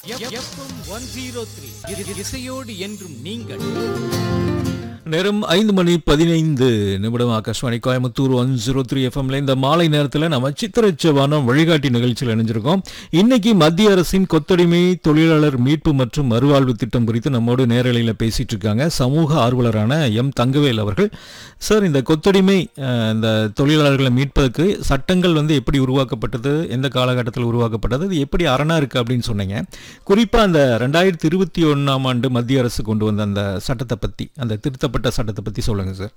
One zero three இசையோடு என்றும் நீங்கள் நேரம் ஐந்து மணி பதினைந்து நிமிடம் Akashvani Coimbatore one zero three எஃப்எம்ல இந்த மாலை நேரத்தில் நம்ம சித்திரச்சவானம் வழிகாட்டி நிகழ்ச்சியில் இணைஞ்சிருக்கோம் இன்னைக்கு மத்திய அரசின் கொத்தடிமை தொழிலாளர் மீட்பு மற்றும் மறுவாழ்வு திட்டம் குறித்து நம்மோடு நேரலையில் பேசிட்டு இருக்காங்க சமூக ஆர்வலரான எம் தங்கவேல் அவர்கள் சார் இந்த கொத்தடிமை அஹ், இந்த தொழிலாளர்களை மீட்பதற்கு சட்டங்கள் வந்து எப்படி உருவாக்கப்பட்டது எந்த காலகட்டத்தில் உருவாக்கப்பட்டது அது எப்படி அரணா இருக்கு அப்படின்னு சொன்னீங்க குறிப்பாக அந்த ரெண்டாயிரத்தி இருபத்தி ஒன்றாம் ஆண்டு மத்திய அரசு கொண்டு வந்த அந்த சட்டத்தை பற்றி அந்த திருத்தப்பட்ட சட்டத்தை பற்றி சொல்லுங்கள் சார்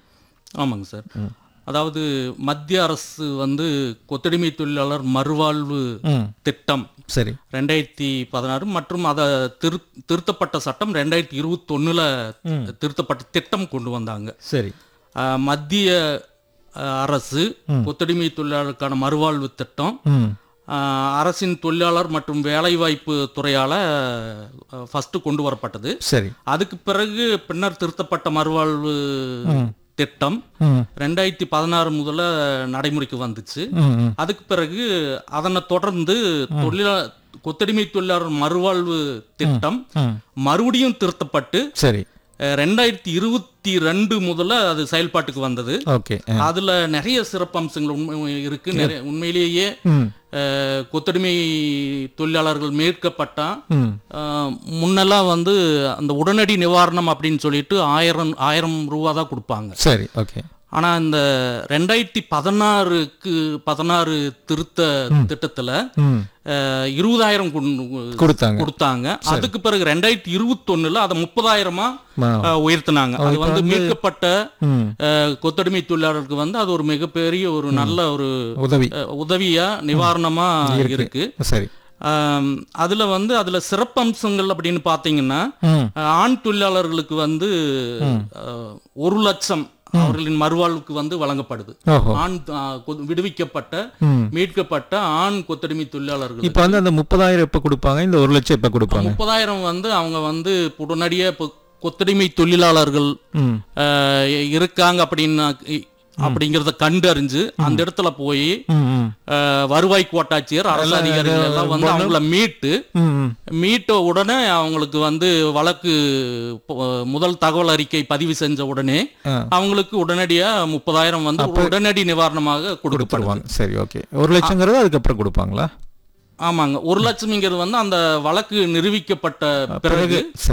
ஆமாங்க சார் அதாவது மத்திய அரசு வந்து கொத்தடிமை தொழிலாளர் மறுவாழ்வு ம் திட்டம் சரி ரெண்டாயிரத்தி பதினாறு மற்றும் அதை திரு திருத்தப்பட்ட சட்டம் ரெண்டாயிரத்தி இருபத்தொன்னுல திருத்தப்பட்ட திட்டம் கொண்டு வந்தாங்க சரி அஹ், மத்திய அஹ், அரசு கொத்தடிமை தொழிலாளருக்கான மறுவாழ்வு திட்டம் ம் அஹ், அரசின் தொழிலாளர் மற்றும் வேலைவாய்ப்பு துறையால ஃபர்ஸ்ட் கொண்டு வரப்பட்டது சரி அதுக்கு பிறகு பின்னர் திருத்தப்பட்ட மறுவாழ்வு திட்டம் ம் ரெண்டாயிரத்தி பதினாறு முதல்ல நடைமுறைக்கு வந்துச்சு ம் ம் அதுக்கு பிறகு அதனை தொடர்ந்து தொழிலா கொத்தடிமை தொழிலாளர் மறுவாழ்வு திட்டம் ம் மறுபடியும் திருத்தப்பட்டு சரி அஹ், ரெண்டாயிரத்தி இருபத்தி ரெண்டு முதல்ல அது செயல்பாட்டுக்கு வந்தது ஓகே அதுல நிறைய சிறப்பம்சங்கள் உண்மை இருக்கு நிறைய உண்மையிலேயே ம் அஹ், கொத்தடிமை தொழிலாளர்கள் மீட்கப்பட்டா ம் அஹ், முன்னெல்லாம் வந்து அந்த உடனடி நிவாரணம் அப்படின்னு சொல்லிட்டு ஆயிரம் ஆயிரம் ரூபா தான் கொடுப்பாங்க சரி ஓகே ஆனா இந்த ரெண்டாயிரத்தி பதினாறுக்கு பதினாறு திருத்த திட்டத்துல ம் அஹ், இருபதாயிரம் கொண்டு- கொடுத்தாங்க கொடுத்தாங்க அதுக்கு பிறகு ரெண்டாயிரத்தி இருபத்தொன்னுல அதை முப்பதாயிரமா ஆ. அஹ், உயர்த்தினாங்க அது வந்து மீட்கப்பட்ட ம் அஹ், கொத்தடிமை தொழிலாளருக்கு வந்து அது ஒரு மிகப்பெரிய ஒரு நல்ல ஒரு உதவி அஹ், உதவியா நிவாரணமா இருக்கு சரி ஆம், அதுல வந்து அதுல சிறப்பம்சங்கள் அப்படின்னு பாத்தீங்கன்னா ம் அஹ், ஆண் தொழிலாளர்களுக்கு வந்து அஹ், ஒரு லட்சம் அவர்களின் மறுவாழ்வுக்கு வந்து வழங்கப்படுது ஓஹோ ஆண் அஹ், கொ- விடுவிக்கப்பட்ட ம் மீட்கப்பட்ட ஆண் கொத்தடிமை தொழிலாளர்கள் இப்போ வந்து அந்த முப்பதாயிரம் எப்போ கொடுப்பாங்க இந்த ஒரு லட்சம் எப்போ கொடுப்பாங்க முப்பதாயிரம் வந்து அவங்க வந்து உடனடியே இப்போ கொத்தடிமை தொழிலாளர்கள் ம் அஹ், இருக்காங்க அப்படின்னு அப்படிங்கிறத கண்டறிஞ்சு அந்த இடத்துல போய் ம் ம் அஹ், வருவாய் கோட்டாட்சியர் அரசு அதிகாரிகள் எல்லாம் வந்து அவங்கள மீட்டு ம் ம் மீட்ட உடனே அவங்களுக்கு வந்து வழக்கு ப- முதல் தகவல் அறிக்கை பதிவு செஞ்ச உடனே ஆ. அவங்களுக்கு உடனடியா முப்பதாயிரம் வந்து உடனடி நிவாரணமாக கொடுக்கப்படுவாங்க கொடுத்துருவாங்க சரி ஓகே ஒரு லட்சங்கிறது அதுக்கப்புறம் கொடுப்பாங்களா ஆமாங்க ஒரு லட்சம்ங்கிறது வந்து அந்த வழக்கு நிரூபிக்கப்பட்ட பிறகு சரி